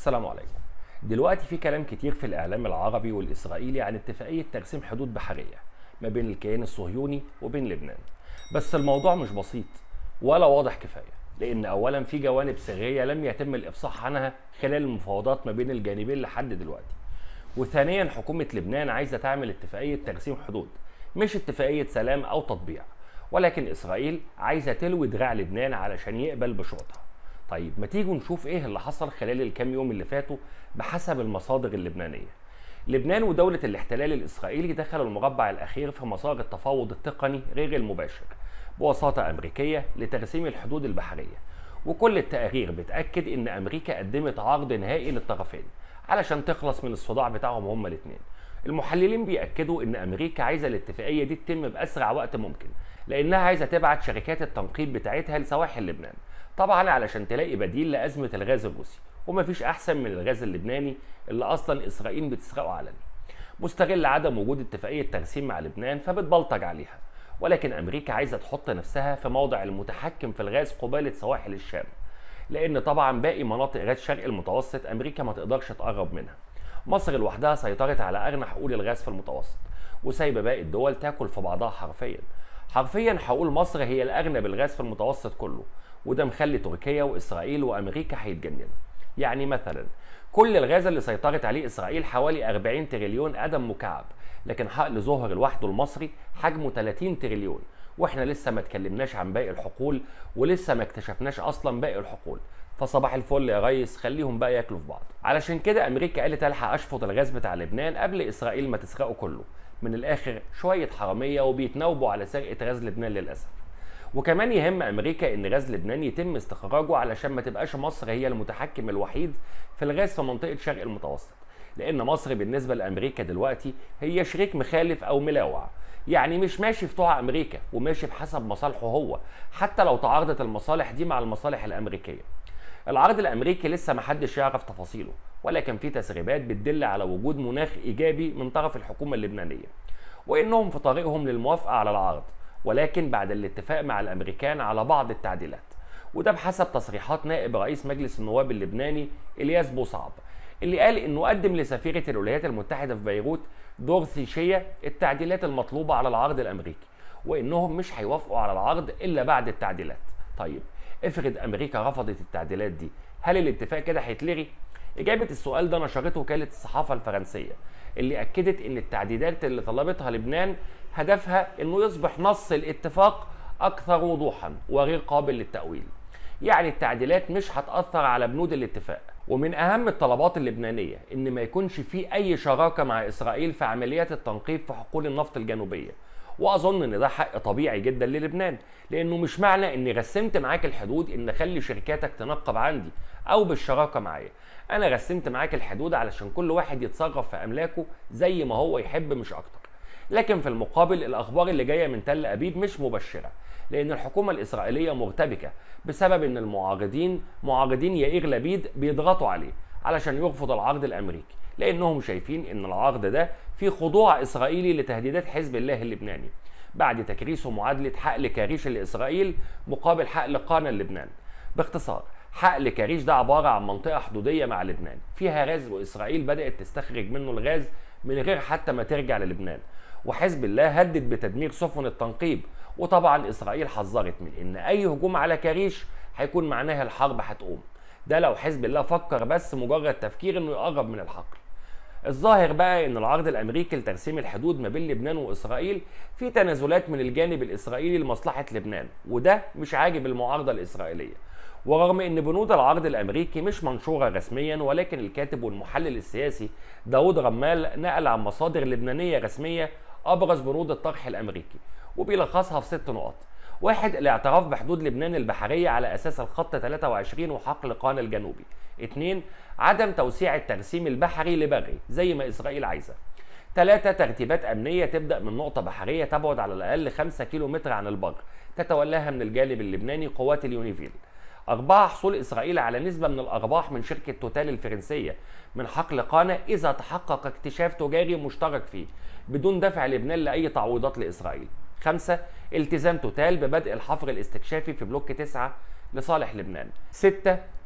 السلام عليكم دلوقتي في كلام كتير في الاعلام العربي والاسرائيلي عن اتفاقيه ترسيم حدود بحريه ما بين الكيان الصهيوني وبين لبنان بس الموضوع مش بسيط ولا واضح كفايه لان اولا في جوانب سريه لم يتم الافصاح عنها خلال المفاوضات ما بين الجانبين لحد دلوقتي وثانيا حكومه لبنان عايزه تعمل اتفاقيه ترسيم حدود مش اتفاقيه سلام او تطبيع ولكن اسرائيل عايزه تلوي دراع لبنان علشان يقبل بشروطها طيب ما تيجوا نشوف ايه اللي حصل خلال الكام يوم اللي فاتوا بحسب المصادر اللبنانيه لبنان ودولة الاحتلال الإسرائيلي دخلوا المربع الأخير في مسار التفاوض التقني غير المباشر بوساطة أمريكية لترسيم الحدود البحرية وكل التقارير بتأكد إن أمريكا قدمت عرض نهائي للطرفين علشان تخلص من الصداع بتاعهم هما الاتنين المحللين بيأكدوا إن أمريكا عايزة الاتفاقية دي تتم بأسرع وقت ممكن لأنها عايزة تبعت شركات التنقيب بتاعتها لسواحل لبنان طبعا علشان تلاقي بديل لأزمة الغاز الروسي ومفيش أحسن من الغاز اللبناني اللي أصلا إسرائيل بتسرقه علني مستغل عدم وجود اتفاقية ترسيم مع لبنان فبتبلطج عليها ولكن أمريكا عايزة تحط نفسها في موضع المتحكم في الغاز قبالة سواحل الشام لأن طبعا باقي مناطق غاز شرق المتوسط أمريكا ما تقدرش تقرب منها مصر لوحدها سيطرت على أغنى حقول الغاز في المتوسط وسايبة باقي الدول تاكل في بعضها حرفيا حرفيا حقول مصر هي الأغنى بالغاز في المتوسط كله وده مخلي تركيا وإسرائيل وأمريكا هيتجننوا يعني مثلا كل الغاز اللي سيطرت عليه اسرائيل حوالي 40 تريليون قدم مكعب لكن حقل ظهر لوحده المصري حجمه 30 تريليون واحنا لسه ما اتكلمناش عن باقي الحقول ولسه ما اكتشفناش اصلا باقي الحقول فصباح الفل يا ريس خليهم بقى ياكلوا في بعض علشان كده امريكا قالت الحق اشفط الغاز بتاع لبنان قبل اسرائيل ما تسرقه كله من الاخر شويه حراميه وبيتناوبوا على سرقه غاز لبنان للاسف وكمان يهم امريكا ان غاز لبنان يتم استخراجه علشان ما تبقاش مصر هي المتحكم الوحيد في الغاز في منطقه شرق المتوسط لان مصر بالنسبه لامريكا دلوقتي هي شريك مخالف او ملاوع يعني مش ماشي في طوع امريكا وماشي بحسب مصالحه هو حتى لو تعارضت المصالح دي مع المصالح الامريكيه العرض الامريكي لسه محدش يعرف تفاصيله ولكن في تسريبات بتدل على وجود مناخ ايجابي من طرف الحكومه اللبنانيه وانهم في طريقهم للموافقه على العرض ولكن بعد الاتفاق مع الامريكان على بعض التعديلات وده بحسب تصريحات نائب رئيس مجلس النواب اللبناني الياس بوصعب اللي قال انه قدم لسفيره الولايات المتحده في بيروت دورثي شيا التعديلات المطلوبه على العرض الامريكي وانهم مش هيوافقوا على العرض الا بعد التعديلات طيب افرض امريكا رفضت التعديلات دي هل الاتفاق كده هيتلغي اجابه السؤال ده نشرته وكاله الصحافه الفرنسيه اللي اكدت ان التعديلات اللي طلبتها لبنان هدفها انه يصبح نص الاتفاق اكثر وضوحا وغير قابل للتاويل يعني التعديلات مش هتاثر على بنود الاتفاق ومن اهم الطلبات اللبنانيه ان ما يكونش في اي شراكه مع اسرائيل في عمليات التنقيب في حقول النفط الجنوبيه واظن ان ده حق طبيعي جدا للبنان لانه مش معنى اني رسمت معاك الحدود ان اخلي شركاتك تنقب عندي او بالشراكه معايا انا رسمت معاك الحدود علشان كل واحد يتصرف في املاكه زي ما هو يحب مش اكتر لكن في المقابل الاخبار اللي جايه من تل ابيب مش مبشره لان الحكومه الاسرائيليه مرتبكه بسبب ان المعارضين معارضين يائير لبيد بيضغطوا عليه علشان يرفض العرض الامريكي لانهم شايفين ان العرض ده فيه خضوع اسرائيلي لتهديدات حزب الله اللبناني بعد تكريسه معادله حقل كاريش لاسرائيل مقابل حقل قانا لبنان باختصار حقل كاريش ده عباره عن منطقه حدوديه مع لبنان فيها غاز واسرائيل بدات تستخرج منه الغاز من غير حتى ما ترجع للبنان وحزب الله هدد بتدمير سفن التنقيب وطبعا اسرائيل حذرت من ان اي هجوم على كاريش هيكون معناها الحرب هتقوم ده لو حزب الله فكر بس مجرد تفكير انه يقرب من الحقل الظاهر بقى ان العرض الامريكي لترسيم الحدود ما بين لبنان واسرائيل في تنازلات من الجانب الاسرائيلي لمصلحه لبنان وده مش عاجب المعارضه الاسرائيليه ورغم ان بنود العرض الامريكي مش منشوره رسميا ولكن الكاتب والمحلل السياسي داود رمال نقل عن مصادر لبنانيه رسميه ابرز بنود الطرح الامريكي وبيلخصها في ست نقط واحد الاعتراف بحدود لبنان البحرية على أساس الخط 23 وحقل قانا الجنوبي اتنين عدم توسيع الترسيم البحري لبغي زي ما إسرائيل عايزة ثلاثة ترتيبات أمنية تبدأ من نقطة بحرية تبعد على الأقل 5 كيلو متر عن البر تتولاها من الجانب اللبناني قوات اليونيفيل أربعة حصول إسرائيل على نسبة من الأرباح من شركة توتال الفرنسية من حقل قانا إذا تحقق اكتشاف تجاري مشترك فيه بدون دفع لبنان لأي تعويضات لإسرائيل خمسة التزام توتال ببدء الحفر الاستكشافي في بلوك تسعة لصالح لبنان ستة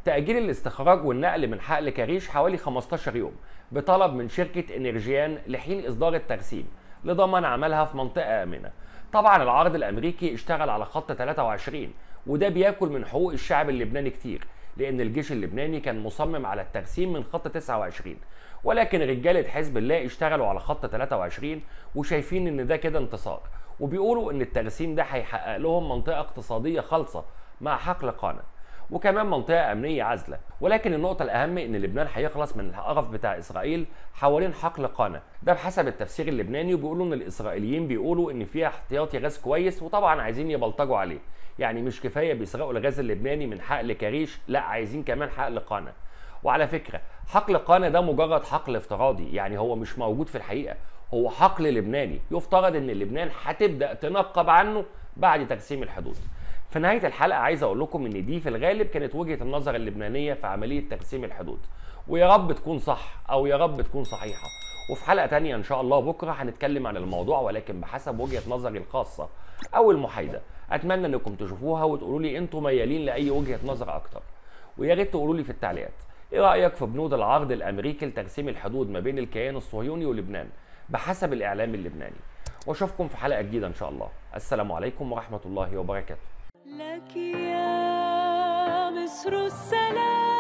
تأجيل الاستخراج والنقل من حقل كريش حوالي 15 يوم بطلب من شركة انرجيان لحين إصدار الترسيم لضمان عملها في منطقة آمنة طبعا العرض الأمريكي اشتغل على خط 23 وده بياكل من حقوق الشعب اللبناني كتير لأن الجيش اللبناني كان مصمم على الترسيم من خط 29 ولكن رجالة حزب الله اشتغلوا على خط 23 وشايفين إن ده كده انتصار وبيقولوا إن الترسيم ده هيحقق لهم منطقة اقتصادية خالصة مع حقل قانا وكمان منطقة أمنية عازلة ولكن النقطة الأهم إن لبنان هيخلص من القرف بتاع إسرائيل حوالين حقل قانا ده بحسب التفسير اللبناني وبيقولوا إن الإسرائيليين بيقولوا إن فيها احتياطي غاز كويس وطبعا عايزين يبلطجوا عليه يعني مش كفاية بيسرقوا الغاز اللبناني من حقل كريش لا عايزين كمان حقل قانا وعلى فكرة حقل قانا ده مجرد حقل افتراضي يعني هو مش موجود في الحقيقة هو حقل لبناني يفترض ان لبنان هتبدا تنقب عنه بعد تقسيم الحدود في نهايه الحلقه عايز اقول لكم ان دي في الغالب كانت وجهه النظر اللبنانيه في عمليه تقسيم الحدود ويا رب تكون صح او يا رب تكون صحيحه وفي حلقه تانية ان شاء الله بكره هنتكلم عن الموضوع ولكن بحسب وجهه نظري الخاصه او المحايده اتمنى انكم تشوفوها وتقولوا لي انتم ميالين لاي وجهه نظر اكتر ويا ريت تقولوا لي في التعليقات ايه رايك في بنود العرض الامريكي لتقسيم الحدود ما بين الكيان الصهيوني ولبنان بحسب الاعلام اللبناني واشوفكم في حلقه جديده ان شاء الله السلام عليكم ورحمه الله وبركاته لك يا مصر السلام